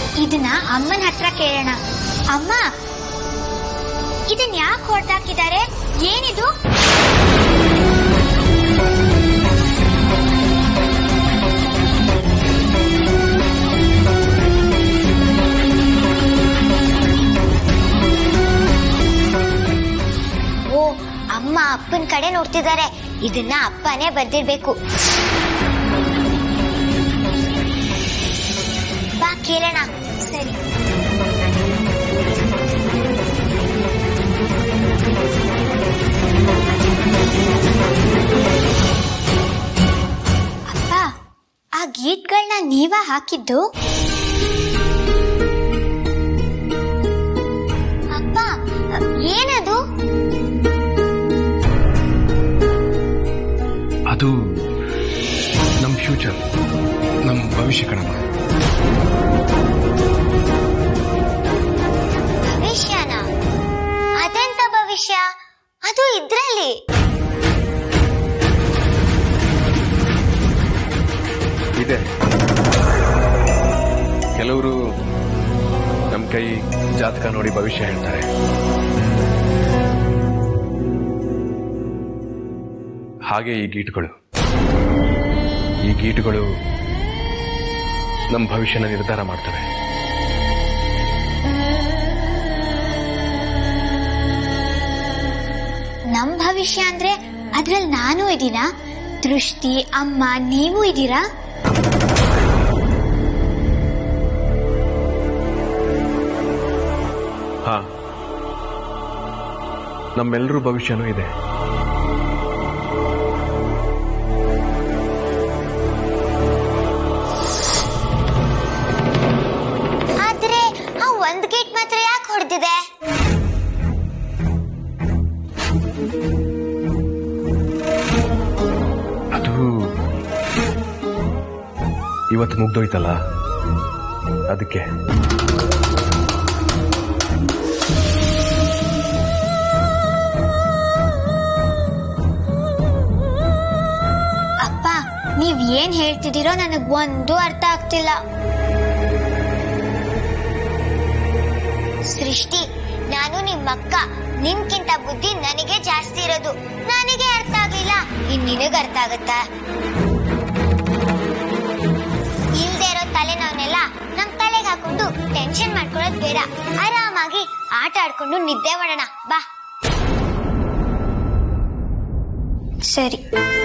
ಇದನ್ನ ಅಮ್ಮನ ಹತ್ರ ಕೇಳೋಣ ಅಮ್ಮ ಇದನ್ ಯಾಕೆ ಹೊಡೆದಾಕಿದ್ದಾರೆ ಏನಿದು ಓ ಅಮ್ಮ ಅಪ್ಪನ ಕಡೆ ನೋಡ್ತಿದ್ದಾರೆ ಇದನ್ನ ಅಪ್ಪನೇ ಬರ್ದಿರ್ಬೇಕು ಬಾ ಕೇಳೋಣ ಸರಿ ಅಪ್ಪ ಆ ಗೀಟ್ಗಳನ್ನ ನೀವ ಹಾಕಿದ್ದು ಅಪ್ಪ ಏನದು ಅದು ನಮ್ ಫ್ಯೂಚರ್ ನಮ್ ಭವಿಷ್ಯ ಕಣಮ್ಮ ಭವಿಷ್ಯನ ಅದೆಂತ ಭವಿಷ್ಯ ಅದು ಇದ್ರಲ್ಲಿ ಇದೆ ಕೆಲವರು ನಮ್ ಕೈ ಜಾತಕ ನೋಡಿ ಭವಿಷ್ಯ ಹೇಳ್ತಾರೆ ಹಾಗೆ ಈ ಗೀಟುಗಳು ಈ ಗೀಟುಗಳು ನಮ್ಮ ಭವಿಷ್ಯನ ನಿರ್ಧಾರ ಮಾಡ್ತವೆ ನಮ್ ಭವಿಷ್ಯ ಅಂದ್ರೆ ಅದ್ರಲ್ಲಿ ನಾನು ಇದೀನಾ ದೃಷ್ಟಿ ಅಮ್ಮ ನೀವು ಇದೀರಾ ಹಾ ನಮ್ಮೆಲ್ಲರೂ ಭವಿಷ್ಯನೂ ಇದೆ ಆದ್ರೆ ಆ ಒಂದ್ ಗೇಟ್ ಮಾತ್ರ ಯಾಕೆ ಹೊಡೆದಿದೆ ಅದು ಇವತ್ತು ಮುಗ್ದೋಯ್ತಲ್ಲ ಅದಕ್ಕೆ ಅಪ್ಪ ನೀವ್ ಏನ್ ಹೇಳ್ತಿದ್ದೀರೋ ನನಗ್ ಒಂದು ಅರ್ಥ ಆಗ್ತಿಲ್ಲ ಸೃಷ್ಟಿ ನಾನು ನಿಮ್ಮಕ್ಕ ನಿನ್ಕಿಂತ ಬುದ್ಧಿ ನನಗೆ ಜಾಸ್ತಿ ಇರೋದು ನನಗೆ ಅರ್ಥ ಆಗ್ಲಿಲ್ಲ ಇನ್ ನಿನಗ್ ಅರ್ಥ ಆಗತ್ತಾ ಇಲ್ದೇ ಇರೋ ತಲೆನವನ್ನೆಲ್ಲ ನಮ್ ತಲೆಗೆ ಹಾಕೊಂಡು ಟೆನ್ಷನ್ ಮಾಡ್ಕೊಳ್ಳೋದ್ ಬೇಡ ಆರಾಮಾಗಿ ಆಟ ಆಡ್ಕೊಂಡು ನಿದ್ದೆ ಮಾಡೋಣ ಬಾ ಸರಿ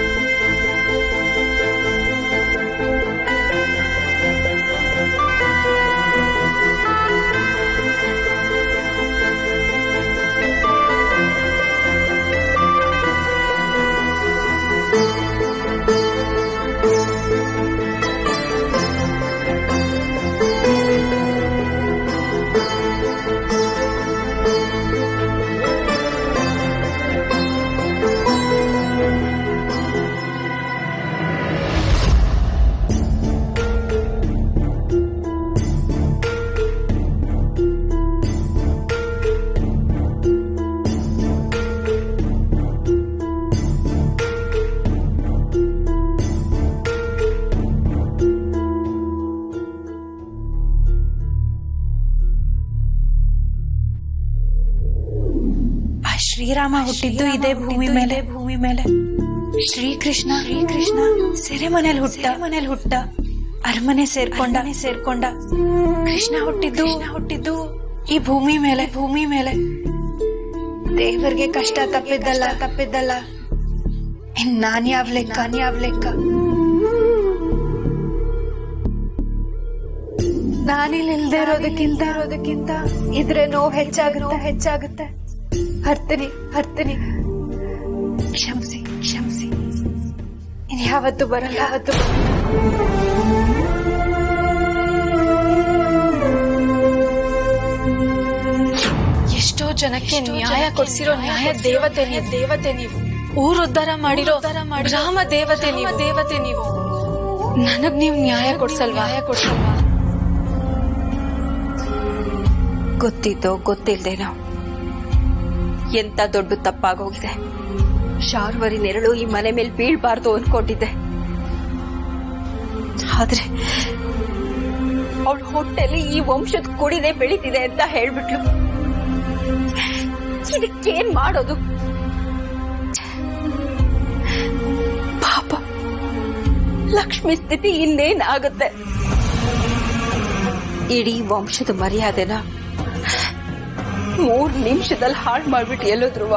ಆ ಶ್ರೀರಾಮ ಹುಟ್ಟಿದ್ದು ಇದೇ ಭೂಮಿ ಮೇಲೆ ಭೂಮಿ ಮೇಲೆ ಶ್ರೀಕೃಷ್ಣ ಶ್ರೀಕೃಷ್ಣ ಸೆರೆಮನೆಯಲ್ಲಿ ಹುಟ್ಟ ಮನೇಲಿ ಹುಟ್ಟ ಅರಮನೆ ಸೇರ್ಕೊಂಡ ಸೇರ್ಕೊಂಡ ಕೃಷ್ಣ ಹುಟ್ಟಿದ್ದು ಹುಟ್ಟಿದ್ದು ಈ ಭೂಮಿ ಮೇಲೆ ಭೂಮಿ ಮೇಲೆ ದೇವರಿಗೆ ಕಷ್ಟ ತಪ್ಪಿದ್ದಲ್ಲ ತಪ್ಪಿದ್ದಲ್ಲ ಇನ್ ನಾನ್ ಯಾವ ಲೆಕ್ಕ ನಾನ್ ಯಾವ ಲೆಕ್ಕ ನಾನಿಲ್ಲಿ ಇಲ್ದೇ ಇರೋದಕ್ಕಿಂತ ಇರೋದಕ್ಕಿಂತ ಇದ್ರೆ ನೋವು ಹೆಚ್ಚಾಗುತ್ತೆ ಹೆಚ್ಚಾಗುತ್ತೆ ಹರ್ತೀನಿ ಹರ್ತೀನಿ ಕ್ಷಮಿಸಿ ಕ್ಷಮಿಸಿ ಇನ್ ಯಾವತ್ತು ಬರಲ್ಲ ಯಾವತ್ತು ಬರಲ್ಲ. ಎಷ್ಟೋ ಜನಕ್ಕೆ ನ್ಯಾಯ ಕೊಡ್ಸಿರೋ ನ್ಯಾಯ ದೇವತೆ ನೀವು ದೇವತೆ ನೀವು ಊರ್ ಉದ್ಧಾರ ಮಾಡಿರೋ ರಾಮ ದೇವತೆ ನೀವು ದೇವತೆ ನೀವು ನನಗ್ ನೀವು ನ್ಯಾಯ ಕೊಡ್ಸಲ್ವಾ ನ್ಯಾಯ ಕೊಡ್ಸಲ್ವಾ ಗೊತ್ತಿದ್ದೋ ಗೊತ್ತಿಲ್ದೇನೋ ಎಂತ ದೊಡ್ಡ ತಪ್ಪಾಗೋಗಿದೆ ಶಾರ್ವರಿ ನೆರಳು ಈ ಮನೆ ಮೇಲೆ ಬೀಳ್ಬಾರ್ದು ಅನ್ಕೊಂಡಿದ್ದೆ ಆದ್ರೆ ಅವಳ ಹೊಟ್ಟೆಲಿ ಈ ವಂಶದ ಕುಡಿದೆ ಬೆಳೀತಿದೆ ಅಂತ ಹೇಳ್ಬಿಟ್ಲು ಇದಕ್ಕೇನ್ ಮಾಡೋದು ಪಾಪ ಲಕ್ಷ್ಮಿ ಸ್ಥಿತಿ ಇನ್ನೇನ್ ಆಗುತ್ತೆ ಇಡೀ ವಂಶದ ಮರ್ಯಾದೆನ ಮೂರ್ ನಿಮಿಷದಲ್ಲಿ ಹಾಳು ಮಾಡ್ಬಿಟ್ಟು ಎಲ್ಲೋ ಧ್ರುವ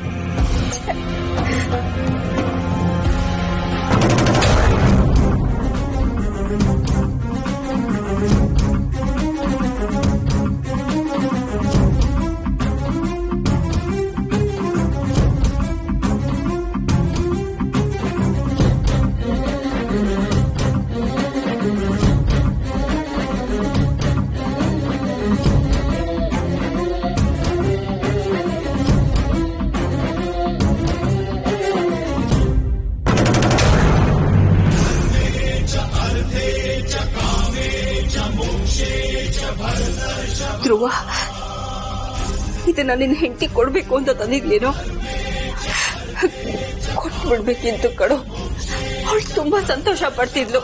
ಧ್ರುವ ಇದನ್ನ ನಿನ್ನ ಹೆಂಡತಿ ಕೊಡ್ಬೇಕು ಅಂತ ತಂದಿದ್ಲೇನೋ ಕೊಟ್ಬಿಡ್ಬೇಕಿತ್ತು ಕಡು ಅವಳು ತುಂಬಾ ಸಂತೋಷ ಪಡ್ತಿದ್ಲು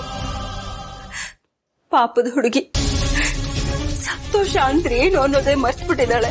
ಪಾಪದ ಹುಡುಗಿ ಸಂತೋಷ ಅಂದ್ರೆ ಏನು ಅನ್ನೋದೇ ಮರ್ತ್ಬಿಟ್ಟಿದ್ದಾಳೆ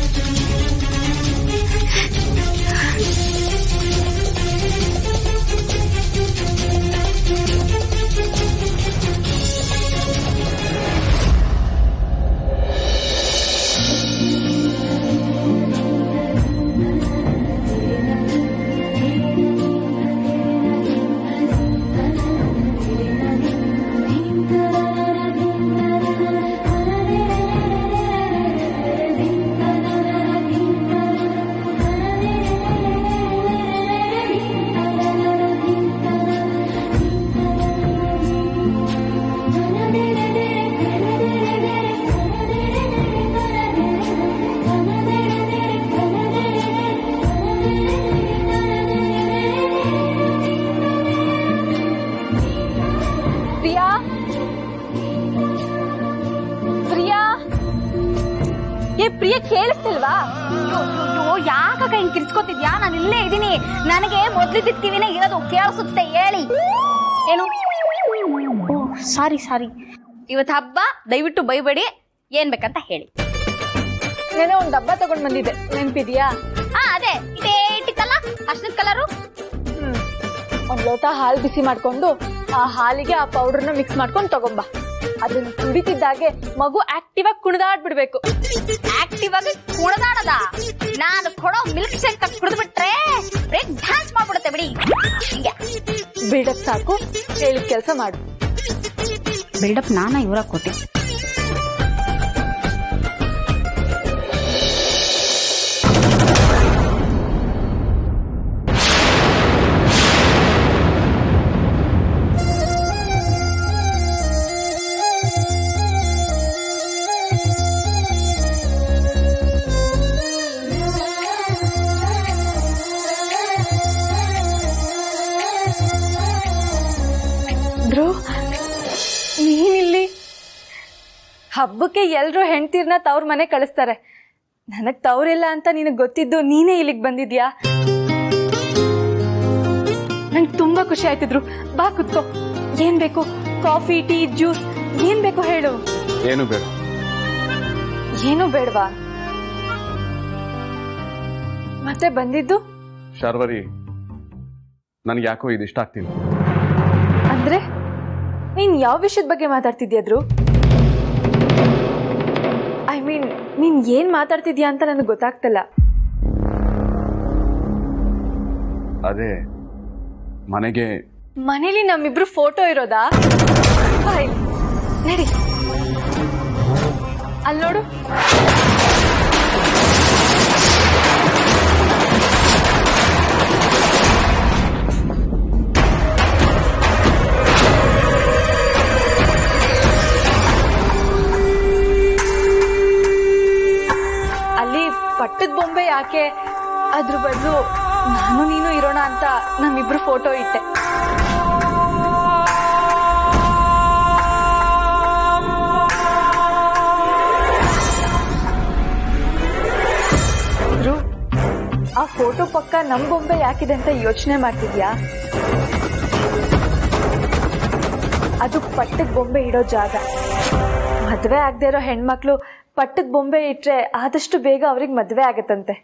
ಪ್ರಿಯಾ ಪ್ರಿಯಾ ಏ ಪ್ರಿಯ ಕೇಳಿಸ್ತಿಲ್ವಾ ಅಯ್ಯೋ ಯಾಕ ಹಿಂಗ್ ಕಿರ್ಚ್ಕೋತಿದ್ಯಾ ನಾನು ಇಲ್ಲೇ ಇದೀನಿ ನನಗೆ ಮೊದ್ಲಿದ್ದ ಕಿವಿನೇ ಇರೋದು ಕೇಳಿಸುತ್ತೆ ಹೇಳಿ ಏನು ಸಾರಿ ಸಾರಿ ಇವತ್ತು ಹಬ್ಬ ದಯವಿಟ್ಟು ಬೈಬೇಡಿ ಏನ್ ಬೇಕಂತ ಹೇಳಿ ನೆನೆ ಒಂದ್ ಡಬ್ಬ ತಗೊಂಡ್ ಬಂದಿದ್ದೆ ನೆನ್ಪಿದ್ಯಾ ಹಾ ಅದೇ ಇದೇ ಇಟ್ಟಿತ್ತಲ್ಲ ಅರ್ಶಿನದ ಕಲರು ಹ್ಮ್ ಒಂದ್ ಲೋಟ ಹಾಲ್ ಬಿಸಿ ಮಾಡ್ಕೊಂಡು ಆ ಹಾಲಿಗೆ ಆ ಪೌಡರ್ನ ಮಿಕ್ಸ್ ಮಾಡ್ಕೊಂಡು ತಗೊಂಬ ಅದನ್ನ ಕುಡಿತಿದ್ದಾಗೆ ಮಗು ಆಕ್ಟಿವ್ ಆಗಿ ಕುಣಿದಾಡ್ಬಿಡ್ಬೇಕು ಆಕ್ಟಿವ್ ಆಗಿ ಕುಣದಾಡದ ನಾನು ಕೊಡೋ ಮಿಲ್ಕ್ ಶೇಕ್ ಕಟ್ ಕುಡಿದ್ಬಿಟ್ರೆ ಬ್ರೇಕ್ ಡ್ಯಾನ್ಸ್ ಮಾಡ್ಬಿಡುತ್ತೆ ಬಿಡಿ ಹಿಂಗೆ ಬಿಲ್ಡಪ್ ಸಾಕು ಹೇಳಿದ ಕೆಲಸ ಮಾಡು ಬಿಲ್ಡಪ್ ನಾನ ಇವರ ಕೊಟ್ಟಿ ಧ್ರುವ್ ನೀನಿಲ್ಲಿ ಹಬ್ಬಕ್ಕೆ ಎಲ್ರು ಹೆಂಡ್ತೀರ್ನ ತವ್ರ ಮನೆ ಕಳಿಸ್ತಾರೆ ನನಗ್ ತವ್ರಿಲ್ಲ ಅಂತ ನಿನಗ್ ಗೊತ್ತಿದ್ದು ನೀನೇ ಇಲ್ಲಿಗೆ ಬಂದಿದ್ಯಾ ನಂಗೆ ತುಂಬಾ ಖುಷಿ ಆಯ್ತಿದ್ರು ಬಾ ಕುತ್ಕೋ ಏನ್ ಬೇಕು ಕಾಫಿ ಟೀ ಜ್ಯೂಸ್ ಏನ್ ಬೇಕು ಹೇಳು ಏನು ಬೇಡ ಏನು ಬೇಡವಾ ಮತ್ತೆ ಬಂದಿದ್ದು ಶಾರ್ವರಿ ನನ್ಗೆ ಯಾಕೋ ಇದು ಇಷ್ಟ ಆಗ್ತಿಲ್ಲ ಅಂದ್ರೆ ನೀನ್ ಯಾವ ವಿಷಯದ ಬಗ್ಗೆ ಮಾತಾಡ್ತಿದ್ಯಾದ್ರು ಐ ಮೀನ್ ನೀನ್ ಏನ್ ಮಾತಾಡ್ತಿದ್ಯಾ ಅಂತ ನನಗೆ ಗೊತ್ತಾಗ್ತಿಲ್ಲ ಅದೇ ಮನೆಗೆ ಮನೇಲಿ ನಮ್ಮಿಬ್ರು ಫೋಟೋ ಇರೋದಾ ಬಾಯ್, ನಡಿ ಅಲ್ಲಿ ನೋಡು ಅಲ್ಲಿ ಪಟ್ಟದ ಬೊಂಬೆ ಯಾಕೆ ಅದ್ರ ಬದಲು ನಾನು ನೀನು ಇರೋಣ ಅಂತ ನಮ್ಮಿಬ್ರು ಫೋಟೋ ಇಟ್ಟೆ ಧ್ರುವ್, ಆ ಫೋಟೋ ಪಕ್ಕ ನಮ್ ಬೊಂಬೆ ಯಾಕಿದೆ ಅಂತ ಯೋಚನೆ ಮಾಡ್ತಿದ್ಯಾ ಅದು ಪಟ್ಟದ ಬೊಂಬೆ ಇಡೋ ಜಾಗ ಮದ್ವೆ ಆಗದೆ ಇರೋ ಹೆಣ್ಮಕ್ಳು ಪಟ್ಟದ ಬೊಂಬೆ ಇಟ್ರೆ ಆದಷ್ಟು ಬೇಗ ಅವ್ರಿಗೆ ಮದ್ವೆ ಆಗತ್ತಂತೆ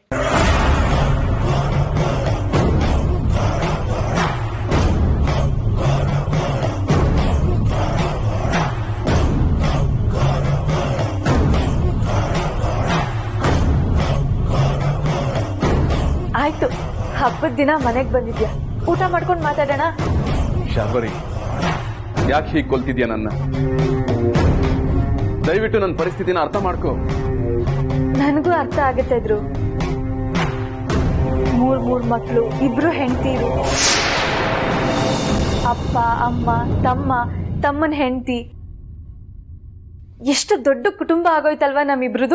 ಆಯ್ತು ಹಬ್ಬದ ದಿನ ಮನೆಗ್ ಬಂದಿದ್ಯಾ ಊಟ ಮಾಡ್ಕೊಂಡು ಮಾತಾಡೋಣ ಶಾರ್ವರಿ ಯಾಕೆ ಹೀಗೆ ಕೊಲ್ತಿದ್ಯಾ ನನ್ನ ದಯವಿಟ್ಟು ನನ್ನ ಪರಿಸ್ಥಿತಿನ ಅರ್ಥ ಮಾಡ್ಕೋ ನನಗೂ ಅರ್ಥ ಆಗತ್ತೆ ಇದ್ರು ಮೂರ್ ಮೂರ್ ಮಕ್ಳು ಇಬ್ರು ಹೆಂಡತಿರು ಅಪ್ಪ ಅಮ್ಮ ತಮ್ಮ ತಮ್ಮನ ಹೆಂಡತಿ ಎಷ್ಟು ದೊಡ್ಡ ಕುಟುಂಬ ಆಗೋಯ್ತಲ್ವಾ ನಮ್ಮಿಬ್ರದು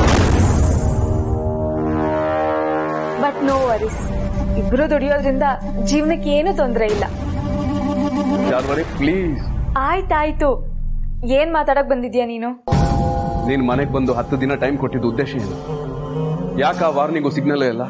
ಬಟ್ ನೋ ವರೀಸ್ ಇಬ್ರು ದುಡಿಯೋದ್ರಿಂದ ಜೀವನಕ್ಕೆ ಏನು ತೊಂದರೆ ಇಲ್ಲ ಶಾರ್ವರಿ ಪ್ಲೀಸ್ ಆಯ್ತಾಯ್ತು ಏನ್ ಮಾತಾಡಕ್ ಬಂದಿದ್ಯಾ ನೀನು ನೀನ್ ಮನೆಗೆ ಬಂದು ಹತ್ತು ದಿನ ಟೈಮ್ ಕೊಟ್ಟಿದ್ದು ಉದ್ದೇಶ ಏನು ಯಾಕ ಆ ವಾರ್ನಿಂಗು ಸಿಗ್ನಲ್ ಇಲ್ಲ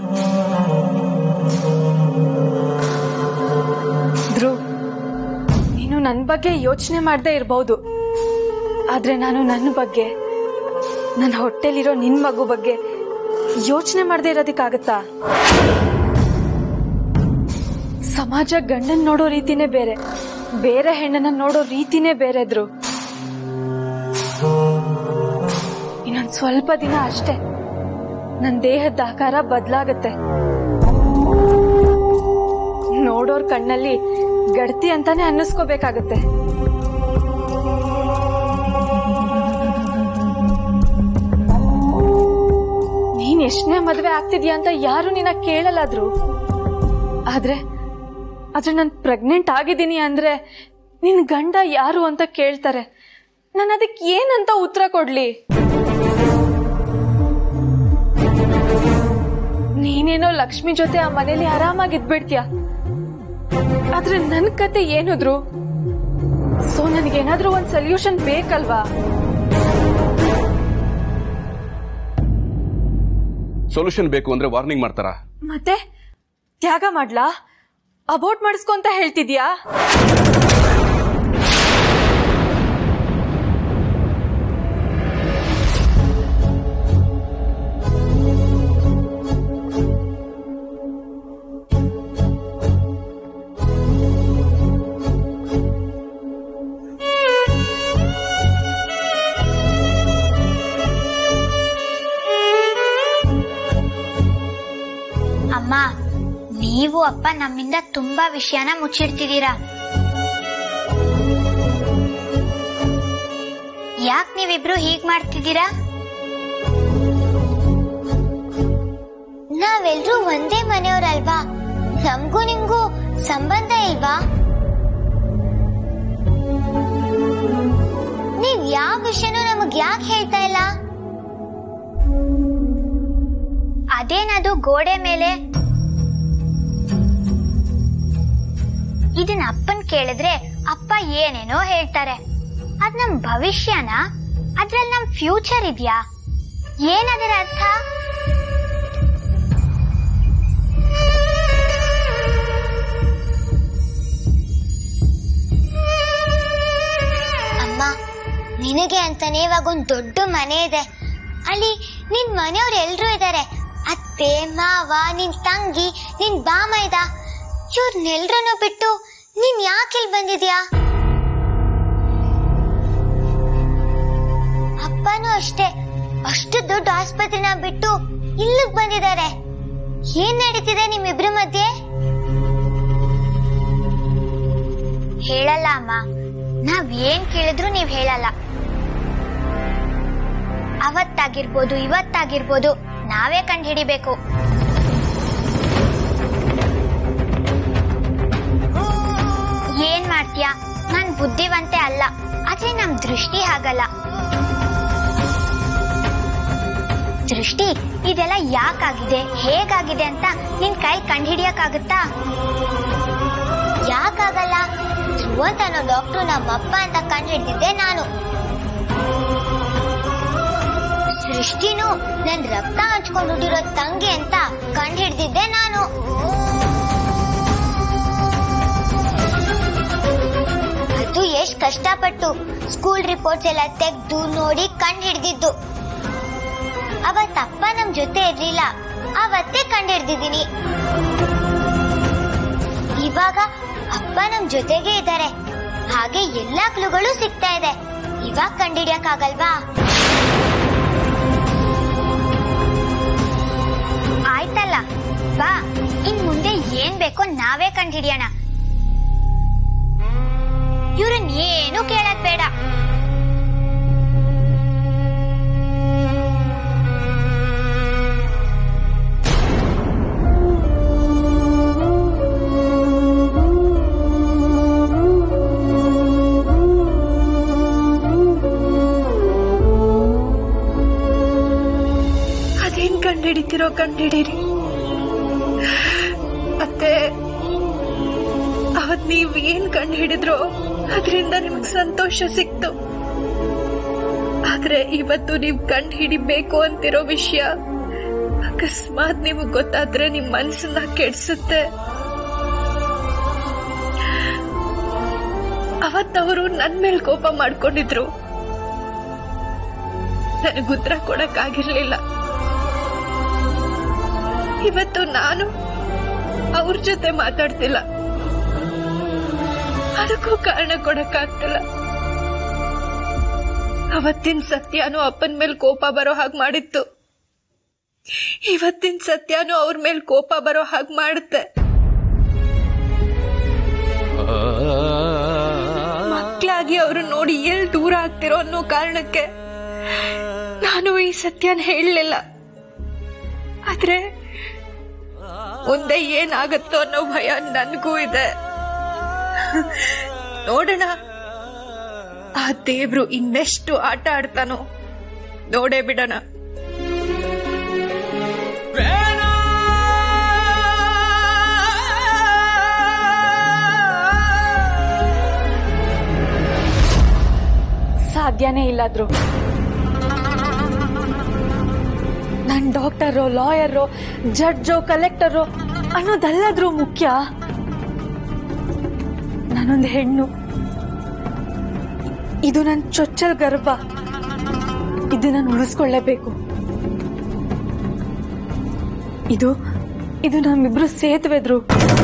ಧ್ರುವ್ ನೀನು ನನ್ನ ಬಗ್ಗೆ ಯೋಚನೆ ಮಾಡದೆ ಇರಬಹುದು ಆದ್ರೆ ನಾನು ನನ್ನ ಬಗ್ಗೆ ನನ್ನ ಹೊಟ್ಟೆಲಿರೋ ನಿನ್ ಮಗು ಬಗ್ಗೆ ಯೋಚನೆ ಮಾಡದೆ ಇರೋದಕ್ಕಾಗತ್ತಾ ಸಮಾಜ ಗಂಡನ್ ನೋಡೋ ರೀತಿನೇ ಬೇರೆ ಬೇರೆ ಹೆಣ್ಣನ್ನ ನೋಡೋ ರೀತಿನೇ ಬೇರೆ ಧ್ರುವ್ ಇನ್ನೊಂದ್ ಸ್ವಲ್ಪ ದಿನ ಅಷ್ಟೇ ನನ್ನ ದೇಹದ ಆಕಾರ ಬದಲಾಗತ್ತೆ ನೋಡೋರ್ ಕಣ್ಣಲ್ಲಿ ಗಡ್ತಿ ಅಂತಾನೆ ಅನ್ನಿಸ್ಕೋಬೇಕಾಗತ್ತೆ ನೀನ್ ಎಷ್ಟನೇ ಮದ್ವೆ ಆಗ್ತಿದ್ಯಾ ಅಂತ ಯಾರು ನಿನ್ನ ಕೇಳಲ್ಲಾದ್ರು ಆದ್ರೆ ಆದ್ರೆ ನಾನ್ ಪ್ರೆಗ್ನೆಂಟ್ ಆಗಿದ್ದೀನಿ ಅಂದ್ರೆ ನಿನ್ ಗಂಡ ಯಾರು ಅಂತ ಕೇಳ್ತಾರೆ ನಾನು ಅದಕ್ಕೆ ಏನಂತ ಉತ್ತರ ಕೊಡ್ಲಿ ನೀನೇನೋ ಲಕ್ಷ್ಮಿ ಜೊತೆ ಆ ಮನೇಲಿ ಆರಾಮಾಗಿ ಇದ್ಬಿಡ್ತೀಯ ಆದ್ರೆ ನನ್ ಕತೆ ಏನಿದ್ರು ಸೊ ನನಗೇನಾದ್ರೂ ಒಂದ್ ಸೊಲ್ಯೂಷನ್ ಬೇಕಲ್ವಾ ಸೊಲ್ಯೂಷನ್ ಬೇಕು ಅಂದ್ರೆ ವಾರ್ನಿಂಗ್ ಮಾಡ್ತಾರ ಮತ್ತೆ ತ್ಯಾಗ ಮಾಡ್ಲಾ ಅಬೌಟ್ ಮಾಡಿಸ್ಕೊಂತ ಹೇಳ್ತಿದ್ಯಾ ಅಮ್ಮ ನೀವು ಅಪ್ಪ ನಮ್ಮಿಂದ ತುಂಬಾ ವಿಷಯನ ಮುಚ್ಚಿಡ್ತಿದ್ದೀರಾ ಯಾಕ್ ನೀವಿಬ್ರು ಹೀಗ್ ಮಾಡ್ತಿದ್ದೀರಾ ನಾವೆಲ್ರೂ ಒಂದೇ ಮನೆಯವ್ರಲ್ವಾ ನಮ್ಗೂ ನಿಮ್ಗೂ ಸಂಬಂಧ ಇಲ್ವಾ ನೀವ್ ಯಾವ ವಿಷಯನೂ ನಮಗ್ ಯಾಕೆ ಹೇಳ್ತಾ ಇಲ್ಲ ಅದೇನದು ಗೋಡೆ ಮೇಲೆ ಇದನ್ನ ಅಪ್ಪನ್ ಕೇಳಿದ್ರೆ ಅಪ್ಪ ಏನೇನೋ ಹೇಳ್ತಾರೆ ಅದ್ ನಮ್ ಭವಿಷ್ಯನ ಅದ್ರಲ್ಲಿ ನಮ್ ಫ್ಯೂಚರ್ ಇದ್ಯಾ ಏನದರ ಅರ್ಥ ಅಮ್ಮ ನಿನಗೆ ಅಂತಾನೆ ಇವಾಗ ಒಂದ್ ದೊಡ್ಡ ಮನೆ ಇದೆ ಅಲ್ಲಿ ನಿನ್ ಮನೆಯವ್ರು ಎಲ್ರೂ ಇದ್ದಾರೆ ಅತ್ತೆ ಮಾವ ನಿನ್ ತಂಗಿ ನಿನ್ ಬಾಮೈದ ಇವ್ರನ್ನೆಲ್ರನ್ನೂ ಬಿಟ್ಟು ನೀನ್ ಯಾಕೆ ಇಲ್ಲಿ ಬಂದಿದ್ಯಾ ಅಪ್ಪನೂ ಅಷ್ಟೇ ಅಷ್ಟು ದೊಡ್ಡ ಆಸ್ಪತ್ರೆನ ಬಿಟ್ಟು ಇಲ್ಲಿಗ್ ಬಂದಿದ್ದಾರೆ ಏನ್ ನಡೀತಿದೆ ನಿಮ್ಮಿಬ್ರ ಮಧ್ಯೆ ಹೇಳಲ್ಲ ಅಮ್ಮ ನಾವ್ ಏನ್ ಕೇಳಿದ್ರು ನೀವ್ ಹೇಳಲ್ಲ ಅವತ್ತಾಗಿರ್ಬೋದು ಇವತ್ತಾಗಿರ್ಬೋದು ನಾವೇ ಕಂಡು ಹಿಡಿಬೇಕು ಏನ್ ಮಾಡ್ತೀಯಾ ನಾನ್ ಬುದ್ಧಿವಂತೆ ಅಲ್ಲ ಆದ್ರೆ ನಮ್ ದೃಷ್ಟಿ ಹಾಗಲ್ಲ ದೃಷ್ಟಿ ಇದೆಲ್ಲ ಯಾಕಾಗಿದೆ ಹೇಗಾಗಿದೆ ಅಂತ ನಿನ್ ಕೈ ಕಂಡುಹಿಡಿಯಕ್ಕಾಗುತ್ತಾ ಯಾಕಾಗಲ್ಲ ಧ್ರುವಂತ ಅನ್ನೋ ಡಾಕ್ಟ್ರು ನಮ್ಮಪ್ಪ ಅಂತ ಕಂಡುಹಿಡ್ದಿದ್ದೆ ನಾನು ಸೃಷ್ಟಿನೂ ನನ್ ರಕ್ತ ಹಂಚ್ಕೊಂಡು ಹುಟ್ಟಿರೋ ತಂಗಿ ಅಂತ ಕಂಡುಹಿಡ್ದಿದ್ದೆ ನಾನು ಅದು ಎಷ್ಟ್ ಕಷ್ಟಪಟ್ಟು ಸ್ಕೂಲ್ ರಿಪೋರ್ಟ್ಸ್ ಎಲ್ಲ ತೆಗ್ದು ನೋಡಿ ಕಂಡು ಹಿಡ್ದಿದ್ದು ಅವತ್ ಅಪ್ಪ ನಮ್ ಜೊತೆ ಇರ್ಲಿಲ್ಲ ಅವತ್ತೇ ಕಂಡು ಹಿಡ್ದಿದ್ದೀನಿ ಇವಾಗ ಅಪ್ಪ ನಮ್ ಜೊತೆಗೆ ಇದ್ದಾರೆ ಹಾಗೆ ಎಲ್ಲಾ ಕ್ಲೂಗಳು ಸಿಗ್ತಾ ಇದೆ ಇವಾಗ ಕಂಡಿಡಿಯಕ್ಕಾಗಲ್ವಾ ಆಯ್ತಲ್ಲ ಬಾ ಇನ್ ಮುಂದೆ ಏನ್ ಬೇಕೋ ನಾವೇ ಕಂಡುಹಿಡಿಯೋಣ ಇವ್ರನ್ ಏನು ಕೇಳಕ್ ಬೇಡ ಅದೇನ್ ಕಂಡಿಡಿತಿರೋ ಕಂಡಿಡೀರಿ ಅತ್ತೆ ಅವತ್ ನೀವ್ ಏನ್ ಕಂಡು ಹಿಡಿದ್ರೋ ಅದರಿಂದ ನಿಮ್ಗ್ ಸಂತೋಷ ಸಿಕ್ತು ಆದ್ರೆ ಇವತ್ತು ನೀವ್ ಕಂಡು ಹಿಡಿಬೇಕು ಅಂತಿರೋ ವಿಷಯ ಅಕಸ್ಮಾತ್ ನಿಮಗ್ ಗೊತ್ತಾದ್ರೆ ನಿಮ್ ಮನ್ಸನ್ನ ಕೆಡ್ಸುತ್ತೆ ಅವತ್ತವರು ನನ್ ಮೇಲ್ ಕೋಪ ಮಾಡ್ಕೊಂಡಿದ್ರು ನನಗ್ ಉತ್ತರ ಕೊಡಕ್ ಆಗಿರ್ಲಿಲ್ಲ ಇವತ್ತು ನಾನು ಅವ್ರ ಜೊತೆ ಮಾತಾಡ್ತಿಲ್ಲ ಅದಕ್ಕೂ ಕಾರಣ ಕೊಡಕ್ಕಾಗ್ತಿಲ್ಲ ಅವತ್ತಿನ ಸತ್ಯನೂ ಅಪ್ಪನ ಮೇಲೆ ಕೋಪ ಬರೋ ಹಾಗೆ ಮಾಡಿತ್ತು ಇವತ್ತಿನ ಸತ್ಯನೂ ಅವ್ರ ಮೇಲೆ ಕೋಪ ಬರೋ ಹಾಗೆ ಮಾಡುತ್ತೆ ಮಕ್ಕಳಾಗಿ ಅವರು ನೋಡಿ ಎಲ್ಲಿ ದೂರ ಆಗ್ತಿರೋ ಅನ್ನೋ ಕಾರಣಕ್ಕೆ ನಾನು ಈ ಸತ್ಯನ ಹೇಳಲಿಲ್ಲ ಆದ್ರೆ ಮುಂದೆ ಏನಾಗತ್ತೋ ಅನ್ನೋ ಭಯ ನನ್ಗೂ ಇದೆ ನೋಡೋಣ ಆ ದೇವ್ರು ಇನ್ನೆಷ್ಟು ಆಟ ಆಡ್ತಾನೋ ನೋಡೇ ಬಿಡೋಣ ಸಾಧ್ಯನೇ ಇಲ್ಲಾದ್ರು ನನ್ ಡಾಕ್ಟರು ಲಾಯರು ಜಡ್ಜು ಕಲೆಕ್ಟರು ಅನ್ನೋದೆಲ್ಲದ್ರೂ ಮುಖ್ಯ ನಾನೊಂದು ಹೆಣ್ಣು ಇದು ನನ್ ಚೊಚ್ಚಲ್ ಗರ್ಭ ಇದನ್ನ ಉಳಿಸ್ಕೊಳ್ಳೇಬೇಕು ಇದು ಇದು ನಮ್ಮಿಬ್ರು ಸೇತುವೆದ್ರು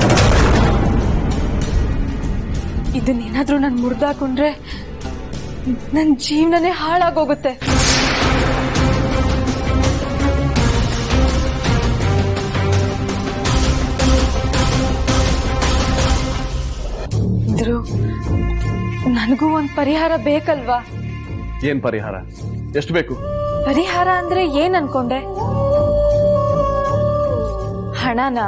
ಇದನ್ನೇನಾದ್ರೂ ನಾನು ಮುರಿದಾಕೊಂಡ್ರೆ ನನ್ ಜೀವನನೇ ಹಾಳಾಗೋಗುತ್ತೆ ಇದ್ರು ನನಗೂ ಒಂದ್ ಪರಿಹಾರ ಬೇಕಲ್ವಾ ಏನ್ ಪರಿಹಾರ ಎಷ್ಟು ಬೇಕು ಪರಿಹಾರ ಅಂದ್ರೆ ಏನ್ ಅನ್ಕೊಂಡೆ ಹಣನ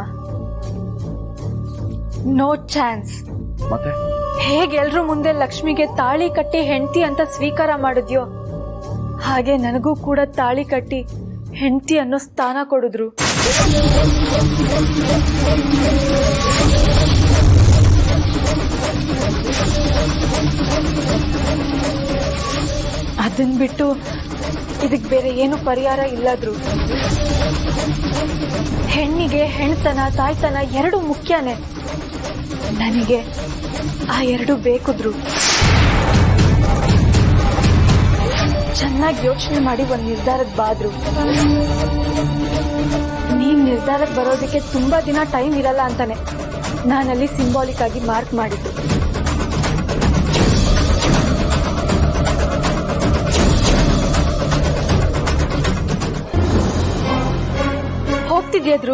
ನೋ ಚಾನ್ಸ್ ಮತ್ತೆ ಹೇಗೆ ಎಲ್ರ ಮುಂದೆ ಲಕ್ಷ್ಮಿಗೆ ತಾಳಿ ಕಟ್ಟಿ ಹೆಂಡತಿ ಅಂತ ಸ್ವೀಕಾರ ಮಾಡಿದ್ಯೋ ಹಾಗೆ ನನಗೂ ಕೂಡ ತಾಳಿ ಕಟ್ಟಿ ಹೆಂಡತಿ ಅನ್ನೋ ಸ್ಥಾನ ಕೊಡಿದ್ರು ಅದನ್ ಬಿಟ್ಟು ಇದಕ್ ಬೇರೆ ಏನು ಪರಿಹಾರ ಇಲ್ಲದ್ರು ಹೆಣ್ಣಿಗೆ ಹೆಣ್ತನ ತಾಯ್ತನ ಎರಡು ಮುಖ್ಯನೇ ನನಗೆ ಆ ಎರಡು ಬೇಕಿದ್ರು ಚೆನ್ನಾಗಿ ಯೋಚನೆ ಮಾಡಿ ಒಂದ್ ನಿರ್ಧಾರಕ್ಕೆ ಬಾದ್ರು ನೀನ್ ನಿರ್ಧಾರಕ್ಕೆ ಬರೋದಕ್ಕೆ ತುಂಬಾ ದಿನ ಟೈಮ್ ಇರಲ್ಲ ಅಂತಾನೆ ನಾನಲ್ಲಿ ಸಿಂಬಾಲಿಕ್ ಆಗಿ ಮಾರ್ಕ್ ಮಾಡಿದ್ದು ಹೋಗ್ತಿದ್ಯಾದ್ರು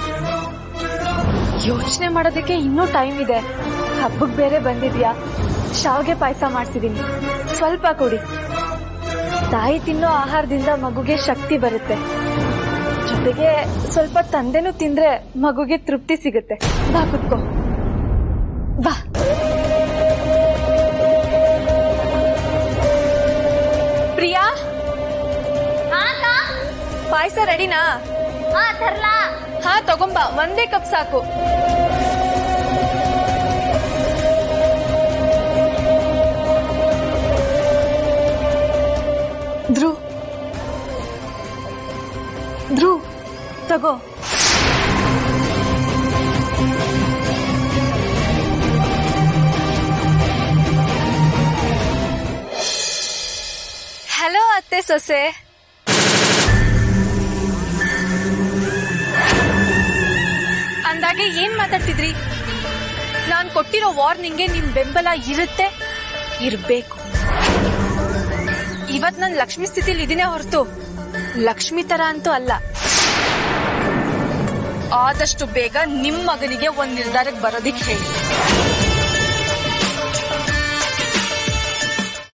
ಯೋಚನೆ ಮಾಡೋದಕ್ಕೆ ಇನ್ನೂ ಟೈಮ್ ಇದೆ ಹಬ್ಬಕ್ ಬೇರೆ ಬಂದಿದ್ಯಾ ಶಾವ್ಗೆ ಪಾಯಸ ಮಾಡ್ಸಿದೀನಿ ಸ್ವಲ್ಪ ಕೊಡಿ ತಾಯಿ ತಿನ್ನೋ ಆಹಾರದಿಂದ ಮಗುಗೆ ಶಕ್ತಿ ಬರುತ್ತೆ ಜೊತೆಗೆ ಸ್ವಲ್ಪ ತಂದೆನೂ ತಿಂದ್ರೆ ಮಗುಗೆ ತೃಪ್ತಿ ಸಿಗುತ್ತೆ ಬಾ ಕುತ್ಕೋ ಬಾ ಪ್ರಿಯಾ ಪಾಯಸ ರೆಡಿನಾ ಹಾ ತರ್ಲಾ ಹಾ ತಗೊಂಬ ಒಂದೇ ಕಪ್ ಸಾಕು ಧ್ರುವ್ ಧ್ರುವ್ ತಗೋ ಸೊಸೆ ಅಂದಾಗೆ ಏನ್ ಮಾತಾಡ್ತಿದ್ರಿ ನಾನ್ ಕೊಟ್ಟಿರೋ ವಾರ್ನಿಂಗ್ಗೆ ನಿಮ್ ಬೆಂಬಲ ಇರುತ್ತೆ ಇರ್ಬೇಕು ಇವತ್ ನನ್ ಲಕ್ಷ್ಮಿ ಸ್ಥಿತಿಲಿ ಇದೀನೇ ಹೊರತು ಲಕ್ಷ್ಮಿ ತರ ಅಂತೂ ಅಲ್ಲ ಆದಷ್ಟು ಬೇಗ ನಿಮ್ ಮಗನಿಗೆ ಒಂದ್ ನಿರ್ಧಾರಕ್ಕೆ ಬರೋದಿಕ್ ಹೇಳಿ